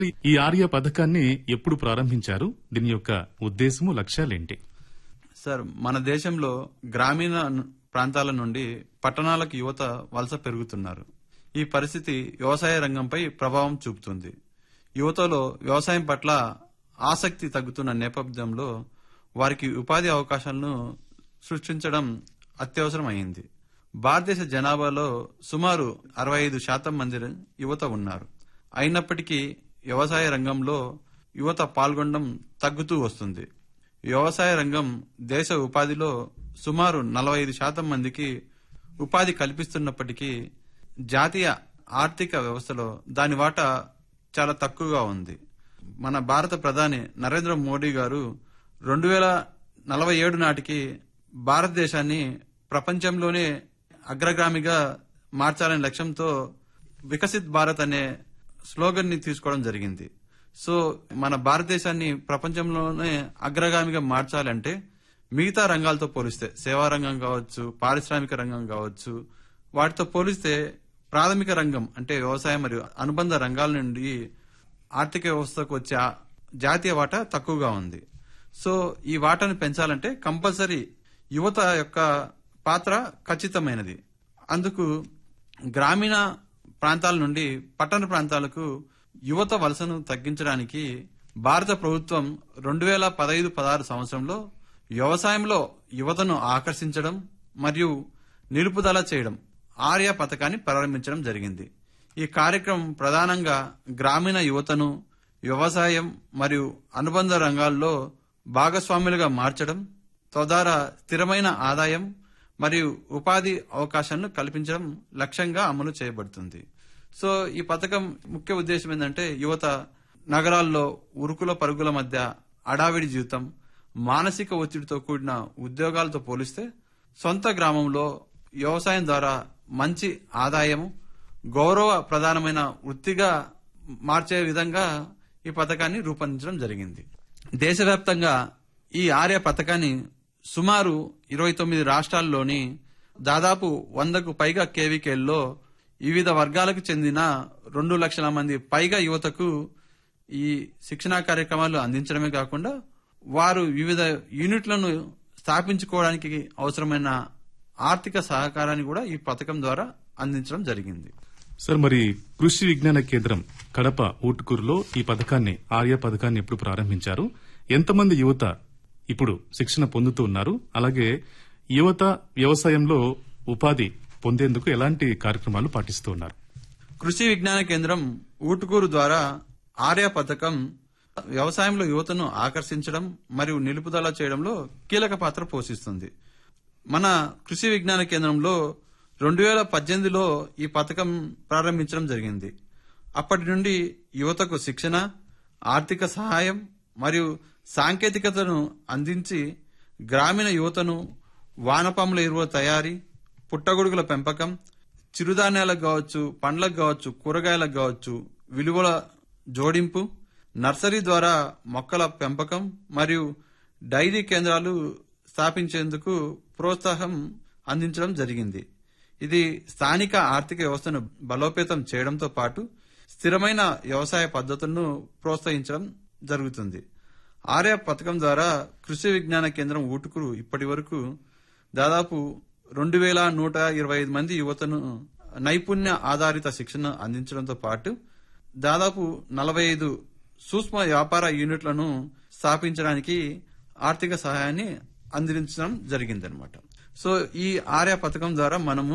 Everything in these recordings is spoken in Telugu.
ఈ ఆర్య పథకాన్ని ఎప్పుడు ప్రారంభించారు దీని యొక్క ఉద్దేశము లక్ష్యాలేంటి సార్ మన దేశంలో గ్రామీణ ను- ప్రాంతాల నుండి పట్టణాలకు యువత వలస పెరుగుతున్నారు ఈ పరిస్థితి వ్యవసాయ రంగంపై ప్రభావం చూపుతుంది యువతలో వ్యవసాయం పట్ల ఆసక్తి తగ్గుతున్న నేపథ్యంలో వారికి ఉపాధి అవకాశాలను సృష్టించడం అత్యవసరం అయింది భారతదేశ జనాభాలో సుమారు అరవై ఐదు శాతం మంది యువత ఉన్నారు అయినప్పటికీ వ్యవసాయ రంగంలో యువత పాల్గొనడం తగ్గుతూ వస్తుంది వ్యవసాయ రంగం దేశ ఉపాధిలో సుమారు నలభై ఐదు శాతం మందికి ఉపాధి కల్పిస్తున్నప్పటికీ జాతీయ ఆర్థిక వ్యవస్థలో దాని వాటా చాలా తక్కువగా ఉంది మన భారత ప్రధాని నరేంద్ర మోడీ గారు రెండు వేల నలభై ఏడు నాటికి భారతదేశాన్ని ప్రపంచంలోనే అగ్రగామిగా మార్చాలనే లక్ష్యంతో వికసిత్ భారత్ అనే స్లోగన్ ని తీసుకోవడం జరిగింది సో మన భారతదేశాన్ని ప్రపంచంలోనే అగ్రగామిగా మార్చాలంటే మిగతా రంగాలతో పోలిస్తే సేవా రంగం కావచ్చు పారిశ్రామిక రంగం కావచ్చు వాటితో పోలిస్తే ప్రాథమిక రంగం అంటే వ్యవసాయం మరియు అనుబంధ రంగాల నుండి ఆర్థిక వ్యవస్థకు వచ్చే ఆ జాతీయ వాటా తక్కువగా ఉంది సో ఈ వాటాను పెంచాలంటే కంపల్సరీ యువత యొక్క పాత్ర ఖచ్చితమైనది అందుకు గ్రామీణ ప్రాంతాల నుండి పట్టణ ప్రాంతాలకు యువత వలసను తగ్గించడానికి భారత ప్రభుత్వం రెండు వేల పదహైదు పదహారు సంవత్సరంలో వ్యవసాయంలో యువతను ఆకర్షించడం మరియు నిలుపుదల చేయడం ఆర్య పథకాన్ని ప్రారంభించడం జరిగింది ఈ కార్యక్రమం ప్రధానంగా గ్రామీణ యువతను వ్యవసాయం మరియు అనుబంధ రంగాల్లో భాగస్వాములుగా మార్చడం తద్వారా స్థిరమైన ఆదాయం మరియు ఉపాధి అవకాశాలను కల్పించడం లక్ష్యంగా అమలు చేయబడుతుంది సో ఈ పథకం ముఖ్య ఉద్దేశం ఏంటంటే యువత నగరాల్లో ఉరుకుల పరుగుల మధ్య అడావిడి జీవితం మానసిక ఒత్తిడితో కూడిన ఉద్యోగాలతో పోలిస్తే సొంత గ్రామంలో వ్యవసాయం ద్వారా మంచి ఆదాయం గౌరవ ప్రధానమైన వృత్తిగా మార్చే విధంగా ఈ పథకాన్ని రూపొందించడం జరిగింది దేశవ్యాప్తంగా ఈ ఆర్య పథకాన్ని సుమారు ఇరవై తొమ్మిది రాష్ట్రాల్లోని దాదాపు వందకు పైగా కేవీకేల్లో వివిధ వర్గాలకు చెందిన రెండు లక్షల మంది పైగా యువతకు ఈ శిక్షణా కార్యక్రమాలు అందించడమే కాకుండా వారు వివిధ యూనిట్లను స్థాపించుకోవడానికి అవసరమైన ఆర్థిక సహకారాన్ని కూడా ఈ పథకం ద్వారా అందించడం జరిగింది సార్ మరి కృషి విజ్ఞాన కేంద్రం కడప ఊటుకూరులో ఈ పథకాన్ని ఆర్య పథకాన్ని ఎప్పుడు ప్రారంభించారు ఎంతమంది యువత ఇప్పుడు శిక్షణ పొందుతూ ఉన్నారు అలాగే యువత వ్యవసాయంలో ఉపాధి పొందేందుకు ఎలాంటి కార్యక్రమాలు పాటిస్తూ ఉన్నారు కృషి విజ్ఞాన కేంద్రం ఊటుకూరు ద్వారా ఆర్య పథకం వ్యవసాయంలో యువతను ఆకర్షించడం మరియు నిలుపుదల చేయడంలో కీలక పాత్ర పోషిస్తుంది మన కృషి విజ్ఞాన కేంద్రంలో రెండు వేల పద్దెనిమిదిలో ఈ పథకం ప్రారంభించడం జరిగింది అప్పటి నుండి యువతకు శిక్షణ ఆర్థిక సహాయం మరియు సాంకేతికతను అందించి గ్రామీణ యువతను వానపాముల ఎరువుల తయారీ పుట్టగొడుగుల పెంపకం చిరుధాన్యాలకు కావచ్చు పండ్లకు కావచ్చు కూరగాయలకు కావచ్చు విలువల జోడింపు నర్సరీ ద్వారా మొక్కల పెంపకం మరియు డైరీ కేంద్రాలు స్థాపించేందుకు ప్రోత్సాహం అందించడం జరిగింది ఇది స్థానిక ఆర్థిక వ్యవస్థను బలోపేతం చేయడంతో పాటు స్థిరమైన వ్యవసాయ పద్ధతులను ప్రోత్సహించడం జరుగుతుంది ఆర్య పథకం ద్వారా కృషి విజ్ఞాన కేంద్రం ఊటుకురు ఇప్పటి వరకు దాదాపు రెండు వేల నూట ఇరవై ఐదు మంది యువతను నైపుణ్య ఆధారిత శిక్షణ అందించడంతో పాటు దాదాపు నలభై ఐదు సూక్ష్మ వ్యాపార యూనిట్లను స్థాపించడానికి ఆర్థిక సహాయాన్ని అందించడం జరిగిందనమాట సో ఈ ఆర్య పథకం ద్వారా మనము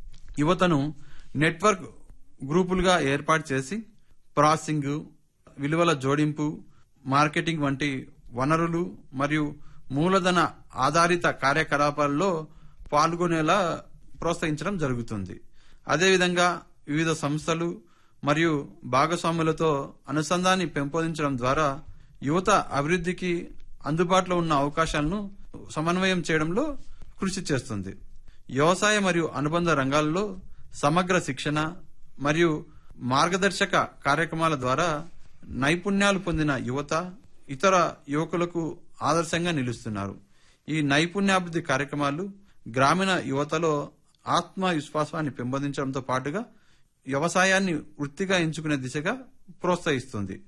యువతను నెట్వర్క్ గ్రూపులుగా ఏర్పాటు చేసి ప్రాసెసింగ్ విలువల జోడింపు మార్కెటింగ్ వంటి వనరులు మరియు మూలధన ఆధారిత కార్యకలాపాల్లో పాల్గొనేలా ప్రోత్సహించడం జరుగుతుంది అదేవిధంగా వివిధ సంస్థలు మరియు భాగస్వాములతో అనుసంధాన్ని పెంపొందించడం ద్వారా యువత అభివృద్ధికి అందుబాటులో ఉన్న అవకాశాలను సమన్వయం చేయడంలో కృషి చేస్తుంది వ్యవసాయ మరియు అనుబంధ రంగాల్లో సమగ్ర శిక్షణ మరియు మార్గదర్శక కార్యక్రమాల ద్వారా నైపుణ్యాలు పొందిన యువత ఇతర యువకులకు ఆదర్శంగా నిలుస్తున్నారు ఈ నైపుణ్యాభివృద్ధి కార్యక్రమాలు గ్రామీణ యువతలో ఆత్మవిశ్వాసాన్ని పెంపొందించడంతో పాటుగా వ్యవసాయాన్ని వృత్తిగా ఎంచుకునే దిశగా ప్రోత్సహిస్తుంది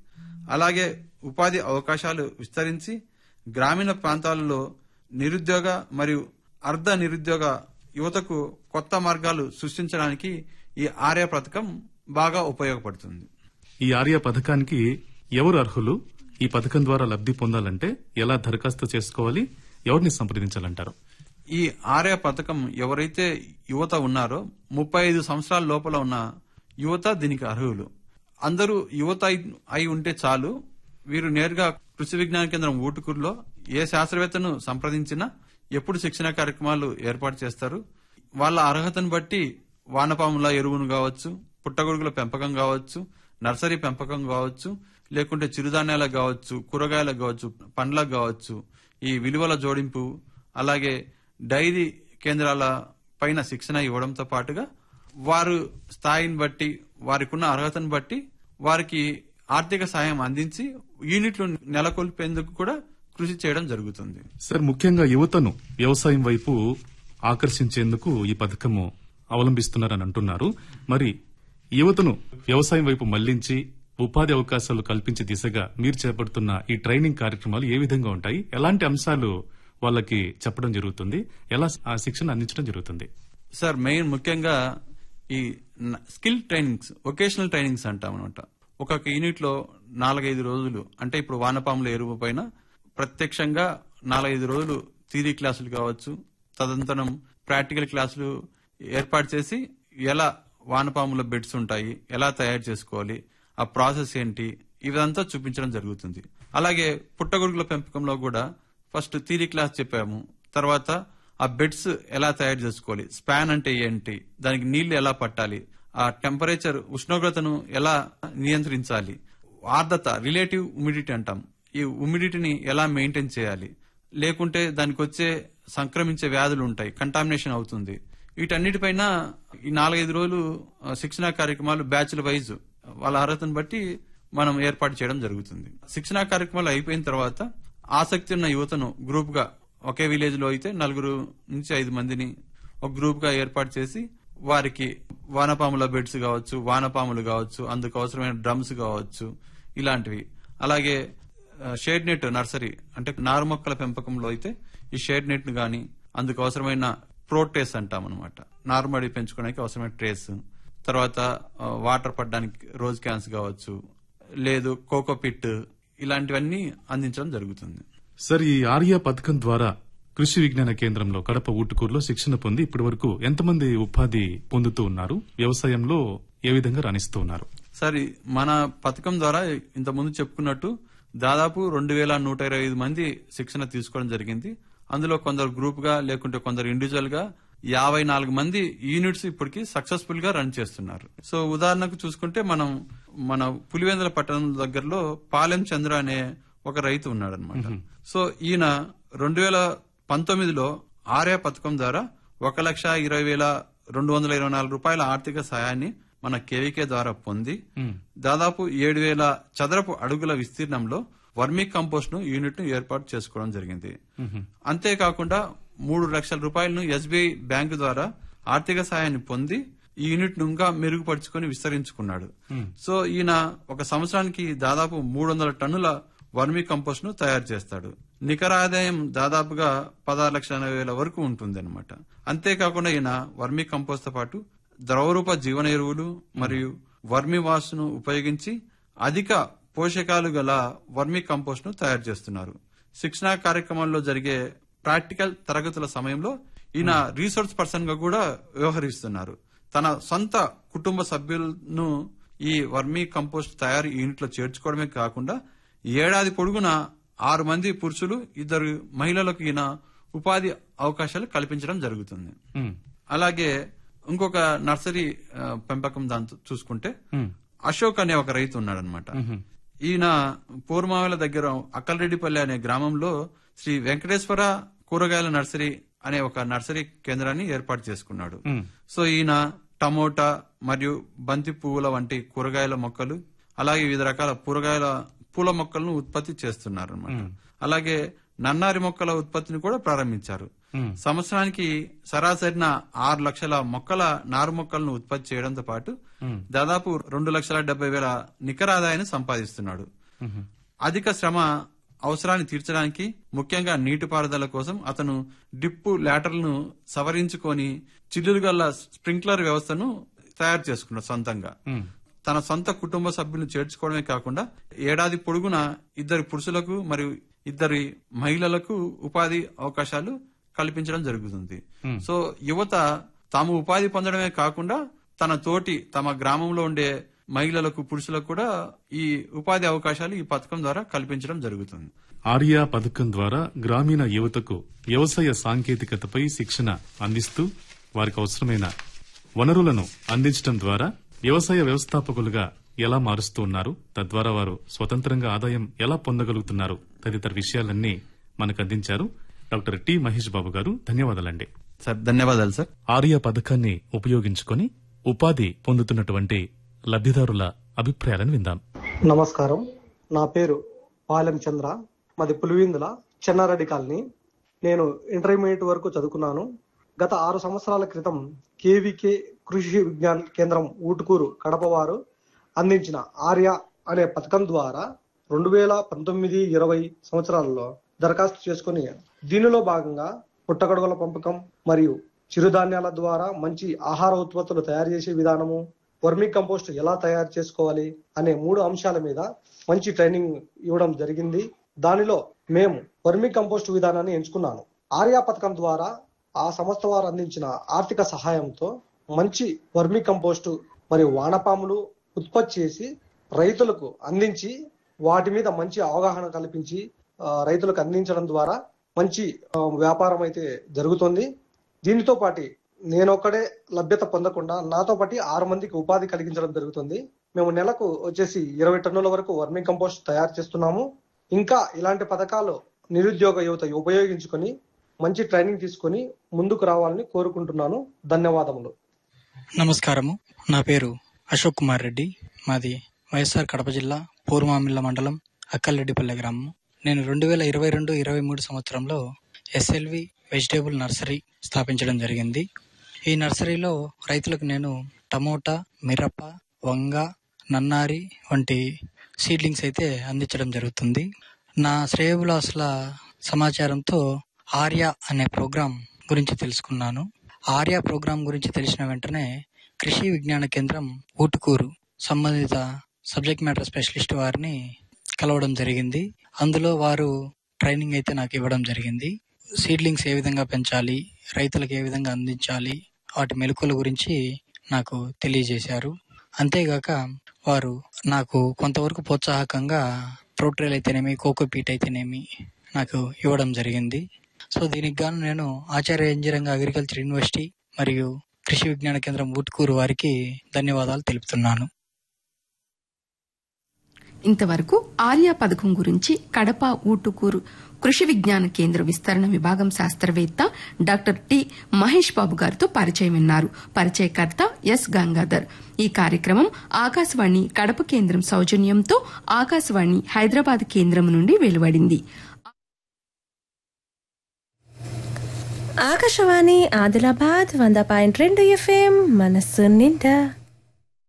అలాగే ఉపాధి అవకాశాలు విస్తరించి గ్రామీణ ప్రాంతాలలో నిరుద్యోగ మరియు అర్ధ నిరుద్యోగ యువతకు కొత్త మార్గాలు సృష్టించడానికి ఈ ఆర్య పథకం బాగా ఉపయోగపడుతుంది ఈ ఆర్య పథకానికి ఎవరు అర్హులు ఈ పథకం ద్వారా లబ్ధి పొందాలంటే ఎలా దరఖాస్తు చేసుకోవాలి ఎవరిని సంప్రదించాలంటారు ఈ ఆర్య పథకం ఎవరైతే యువత ఉన్నారో ముప్పై ఐదు సంవత్సరాల లోపల ఉన్న యువత దీనికి అర్హులు అందరూ యువత అయి- అయి ఉంటే చాలు వీరు నేరుగా కృషి విజ్ఞాన కేంద్రం ఊటుకూరులో ఏ శాస్త్రవేత్తను సంప్రదించినా ఎప్పుడు శిక్షణ కార్యక్రమాలు ఏర్పాటు చేస్తారు వాళ్ళ అర్హతను బట్టి వానపాముల ఎరువును కావచ్చు పుట్టగొడుగుల పెంపకం కావచ్చు నర్సరీ పెంపకం కావచ్చు లేకుంటే చిరుధాన్యాలకు కావచ్చు కూరగాయలకు కావచ్చు పండ్లకు కావచ్చు ఈ విలువల జోడింపు అలాగే డైరీ కేంద్రాల పైన శిక్షణ ఇవ్వడంతో పాటుగా వారు స్థాయిని బట్టి వారికి ఉన్న అర్హతను బట్టి వారికి ఆర్థిక సాయం అందించి యూనిట్లు నెలకొల్పేందుకు కూడా కృషి చేయడం జరుగుతుంది సార్ ముఖ్యంగా యువతను వ్యవసాయం వైపు ఆకర్షించేందుకు ఈ పథకము అవలంబిస్తున్నారని అంటున్నారు మరి యువతను వ్యవసాయం వైపు మళ్లించి ఉపాధి అవకాశాలు కల్పించే దిశగా మీరు చేపడుతున్న ఈ ట్రైనింగ్ కార్యక్రమాలు ఏ విధంగా ఉంటాయి ఎలాంటి అంశాలు వాళ్ళకి చెప్పడం జరుగుతుంది ఎలా ఆ శిక్షణ అందించడం జరుగుతుంది సార్ మెయిన్ ముఖ్యంగా ఈ న- స్కిల్ ట్రైనింగ్స్ వొకేషనల్ ట్రైనింగ్స్ అంటాం అనమాట ఒక్కొక్క యూనిట్ లో నాలుగైదు రోజులు అంటే ఇప్పుడు వానపాముల ఎరువు పైన ప్రత్యక్షంగా నాలుగైదు రోజులు థియరీ క్లాసులు కావచ్చు తదనంతరం ప్రాక్టికల్ క్లాసులు ఏర్పాటు చేసి ఎలా వానపాముల బెడ్స్ ఉంటాయి ఎలా తయారు చేసుకోవాలి ఆ ప్రాసెస్ ఏంటి ఇదంతా చూపించడం జరుగుతుంది అలాగే పుట్టగొడుగుల పెంపకంలో కూడా ఫస్ట్ థియరీ క్లాస్ చెప్పాము తర్వాత ఆ బెడ్స్ ఎలా తయారు చేసుకోవాలి స్పాన్ అంటే ఏంటి దానికి నీళ్లు ఎలా పట్టాలి ఆ టెంపరేచర్ ఉష్ణోగ్రతను ఎలా నియంత్రించాలి ఆర్ద్రత రిలేటివ్ హ్యూమిడిటీ అంటాం ఈ హ్యూమిడిటీని ఎలా మెయింటైన్ చేయాలి లేకుంటే దానికి వచ్చే సంక్రమించే వ్యాధులు ఉంటాయి కంటామినేషన్ అవుతుంది వీటన్నిటిపైన ఈ నాలుగైదు రోజులు ఆ, శిక్షణా కార్యక్రమాలు బ్యాచ్ల వైజ్ వాళ్ళ అర్హతను బట్టి మనం ఏర్పాటు చేయడం జరుగుతుంది శిక్షణా కార్యక్రమాలు అయిపోయిన తర్వాత ఆసక్తి ఉన్న యువతను గ్రూప్ గా ఒకే విలేజ్ లో అయితే నలుగురు నుంచి ఐదు మందిని ఒక గ్రూప్ గా ఏర్పాటు చేసి వారికి వానపాముల బెడ్స్ కావచ్చు వానపాములు కావచ్చు అందుకు అవసరమైన డ్రమ్స్ కావచ్చు ఇలాంటివి అలాగే షేడ్ నెట్ నర్సరీ అంటే నారు మొక్కల పెంపకంలో అయితే ఈ షేడ్ నెట్ ను గాని అందుకు అవసరమైన ప్రోటేస్ అంటాం అనమాట నారుమడి పెంచుకోవడానికి అవసరమైన ట్రేస్ తర్వాత ఆ, వాటర్ పడడానికి రోజ్ క్యాన్స్ కావచ్చు లేదు కోకో పిట్ ఇలాంటివన్నీ అందించడం జరుగుతుంది సార్ ఈ ఆర్య పథకం ద్వారా కృషి విజ్ఞాన కేంద్రంలో కడప ఊటుకూరులో శిక్షణ పొంది ఇప్పటి వరకు ఎంతమంది ఉపాధి పొందుతూ ఉన్నారు వ్యవసాయంలో ఏ విధంగా రాణిస్తూ ఉన్నారు సరే మన పథకం ద్వారా ఇంత ముందు చెప్పుకున్నట్టు దాదాపు రెండు వేల నూట ఇరవై ఐదు మంది శిక్షణ తీసుకోవడం జరిగింది అందులో కొందరు గ్రూప్ గా లేకుంటే కొందరు ఇండివిజువల్ గా యాభై నాలుగు మంది యూనిట్స్ ఇప్పటికి సక్సెస్ఫుల్ గా రన్ చేస్తున్నారు సో ఉదాహరణకు చూసుకుంటే మనం మన పులివెందుల పట్టణం దగ్గరలో పాలెం చంద్ర అనే ఒక రైతు ఉన్నాడు అనమాట సో ఈయన రెండు వేల పంతొమ్మిదిలో ఆర్య పథకం ద్వారా ఒక లక్ష ఇరవై వేల రెండు వందల ఇరవై నాలుగు రూపాయల ఆర్థిక సాయాన్ని మన కేవీకే ద్వారా పొంది దాదాపు ఏడు వేల చదరపు అడుగుల విస్తీర్ణంలో వర్మీ కంపోస్ట్ ను యూనిట్ ను ఏర్పాటు చేసుకోవడం జరిగింది అంతేకాకుండా మూడు లక్షల రూపాయలను ఎస్బీఐ బ్యాంకు ద్వారా ఆర్థిక సాయాన్ని పొంది ఈ యూనిట్ ను ఇంకా మెరుగుపరుచుకొని విస్తరించుకున్నాడు సో ఈయన ఒక సంవత్సరానికి దాదాపు మూడు వందల టన్నుల వర్మీ కంపోస్ట్ ను తయారు చేస్తాడు నికర ఆదాయం దాదాపుగా పదహారు లక్షల ఎనభై వేల వరకు ఉంటుంది అనమాట అంతేకాకుండా ఈయన వర్మీ కంపోస్ట్ తో పాటు ద్రవరూప జీవన ఎరువులు మరియు వర్మి వాసును ఉపయోగించి అధిక పోషకాలు గల వర్మి కంపోస్ట్ ను తయారు చేస్తున్నారు శిక్షణా కార్యక్రమాల్లో జరిగే ప్రాక్టికల్ తరగతుల సమయంలో ఈయన రీసోర్స్ పర్సన్ గా కూడా వ్యవహరిస్తున్నారు తన సొంత కుటుంబ సభ్యులను ఈ వర్మీ కంపోస్ట్ తయారు యూనిట్ లో చేర్చుకోవడమే కాకుండా ఏడాది పొడుగున ఆరు మంది పురుషులు ఇద్దరు మహిళలకు ఈయన ఉపాధి అవకాశాలు కల్పించడం జరుగుతుంది ఉమ్, అలాగే ఇంకొక నర్సరీ ఆ, పెంపకం దాంతో చూసుకుంటే ఉమ్, అశోక్ అనే ఒక రైతు ఉన్నాడనమాట ఈయన పూర్మావల దగ్గర అక్కలరెడ్డిపల్లి అనే గ్రామంలో శ్రీ వెంకటేశ్వర కూరగాయల నర్సరీ అనే ఒక నర్సరీ కేంద్రాన్ని ఏర్పాటు చేసుకున్నాడు ఉమ్, సో ఈయన టమోటా మరియు బంతి పువ్వుల వంటి కూరగాయల మొక్కలు అలాగే వివిధ రకాల కూరగాయల పూల మొక్కలను ఉత్పత్తి చేస్తున్నారు అనమాట అలాగే నన్నారి మొక్కల ఉత్పత్తిని కూడా ప్రారంభించారు ఉమ్, సంవత్సరానికి సరాసరిన ఆరు లక్షల మొక్కల నారు మొక్కలను ఉత్పత్తి చేయడంతో పాటు ఉమ్, దాదాపు రెండు లక్షల డెబ్బై వేల నికర ఆదాయాన్ని సంపాదిస్తున్నాడు అధిక శ్రమ అవసరాన్ని తీర్చడానికి ముఖ్యంగా నీటిపారుదల కోసం అతను డిప్పు లాటర్లను సవరించుకొని చిల్లులు గల స్ప్రింక్లర్ వ్యవస్థను తయారు చేసుకున్నాడు సొంతంగా ఉమ్, తన సొంత కుటుంబ సభ్యులను చేర్చుకోవడమే కాకుండా ఏడాది పొడుగునా ఇద్దరు పురుషులకు మరియు ఇద్దరి మహిళలకు ఉపాధి అవకాశాలు కల్పించడం జరుగుతుంది సో యువత తాము ఉపాధి పొందడమే కాకుండా తన తోటి తమ గ్రామంలో ఉండే మహిళలకు పురుషులకు కూడా ఈ ఉపాధి అవకాశాలు ఈ పథకం ద్వారా కల్పించడం జరుగుతుంది ఆర్య పథకం ద్వారా గ్రామీణ యువతకు వ్యవసాయ సాంకేతికతపై శిక్షణ అందిస్తూ వారికి అవసరమైన వనరులను అందించడం ద్వారా వ్యవసాయ వ్యవస్థాపకులుగా ఎలా మారుస్తూ ఉన్నారు తద్వారా వారు స్వతంత్రంగా ఆదాయం ఎలా పొందగలుగుతున్నారు తదితర విషయాలన్నీ మనకు అందించారు డాక్టర్ టి మహేష్ బాబు గారు ధన్యవాదాలండి సార్ ధన్యవాదాలు సార్ ఆర్య పథకాన్ని ఉపయోగించుకొని ఉపాధి పొందుతున్నటువంటి లబ్దిదారుల అభిప్రాయాలను విందాం నమస్కారం నా పేరు పాలెం చంద్ర మాది పులివిందుల చెన్నారెడ్డి కాలనీ నేను ఇంటర్మీడియట్ వరకు చదువుకున్నాను గత ఆరు సంవత్సరాల క్రితం కేవీకే కృషి విజ్ఞాన కేంద్రం ఊటుకూరు కడప వారు అందించిన ఆర్య అనే పథకం ద్వారా రెండు వేల పంతొమ్మిది ఇరవై సంవత్సరాలలో దరఖాస్తు చేసుకుని దీనిలో భాగంగా పుట్టగొడుగుల పెంపకం మరియు చిరుధాన్యాల ద్వారా మంచి ఆహార ఉత్పత్తులు తయారు చేసే విధానము వర్మీ కంపోస్ట్ ఎలా తయారు చేసుకోవాలి అనే మూడు అంశాల మీద మంచి ట్రైనింగ్ ఇవ్వడం జరిగింది దానిలో మేము వర్మీ కంపోస్ట్ విధానాన్ని ఎంచుకున్నాను ఆర్యా పథకం ద్వారా ఆ సంస్థ వారు అందించిన ఆర్థిక సహాయంతో మంచి వర్మీ కంపోస్ట్ మరియు వానపాములు ఉత్పత్తి చేసి రైతులకు అందించి వాటి మీద మంచి అవగాహన కల్పించి ఆ, రైతులకు అందించడం ద్వారా మంచి ఆ, వ్యాపారం అయితే జరుగుతుంది దీనితో పాటు నేనొక్కడే లభ్యత పొందకుండా నాతో పాటు ఆరు మందికి ఉపాధి కలిగించడం జరుగుతుంది మేము నెలకు వచ్చేసి ఇరవై టన్నుల వరకు వర్మింగ్ కంపోస్ట్ తయారు చేస్తున్నాము ఇంకా ఇలాంటి పథకాలు నిరుద్యోగ యువత ఉపయోగించుకొని మంచి ట్రైనింగ్ తీసుకొని ముందుకు రావాలని కోరుకుంటున్నాను ధన్యవాదములు నమస్కారము నా పేరు అశోక్ కుమార్ రెడ్డి మాది వైఎస్ఆర్ కడప జిల్లా పూర్వమామిళ్ళ మండలం అక్కలరెడ్డిపల్లె గ్రామం నేను రెండు వేల ఇరవై రెండు ఇరవై మూడు సంవత్సరంలో ఎస్ఎల్వి వెజిటేబుల్ నర్సరీ స్థాపించడం జరిగింది ఈ నర్సరీలో రైతులకు నేను టమోటా మిరప వంగ నన్నారి వంటి సీడ్లింగ్స్ అయితే అందించడం జరుగుతుంది నా శ్రేయబులాసుల సమాచారంతో ఆర్య అనే ప్రోగ్రాం గురించి తెలుసుకున్నాను ఆర్య ప్రోగ్రాం గురించి తెలిసిన వెంటనే కృషి విజ్ఞాన కేంద్రం ఊటుకూరు సంబంధిత సబ్జెక్ట్ మ్యాటర్ స్పెషలిస్ట్ వారిని కలవడం జరిగింది అందులో వారు ట్రైనింగ్ అయితే నాకు ఇవ్వడం జరిగింది సీడ్లింగ్స్ ఏ విధంగా పెంచాలి రైతులకు ఏ విధంగా అందించాలి వాటి మెలకుల గురించి నాకు తెలియజేశారు అంతేగాక వారు నాకు కొంతవరకు ప్రోత్సాహకంగా ప్రోట్రేల్ అయితేనేమి కోకోపీట్ అయితేనేమి నాకు ఇవ్వడం జరిగింది సో దీనికి గాను నేను ఆచార్య ఇంజనీరింగ్ అగ్రికల్చర్ యూనివర్సిటీ మరియు కృషి విజ్ఞాన కేంద్రం ఊట్కూరు వారికి ధన్యవాదాలు తెలుపుతున్నాను ఇంతవరకు ఆర్య పథకం గురించి కడప ఊటుకూరు కృషి విజ్ఞాన కేంద్ర విస్తరణ విభాగం శాస్త్రవేత్త డాక్టర్ టి మహేష్ బాబు గారితో పరిచయం విన్నారు పరిచయకర్త ఎస్ గంగాధర్ ఈ కార్యక్రమం ఆకాశవాణి కడప కేంద్రం సౌజన్యంతో ఆకాశవాణి హైదరాబాద్ కేంద్రం నుండి వెలువడింది ఆకాశవాణి ఆదిలాబాద్ వంద పాయింట్ రెండు ఎఫ్ఎం మనస్సు నిండా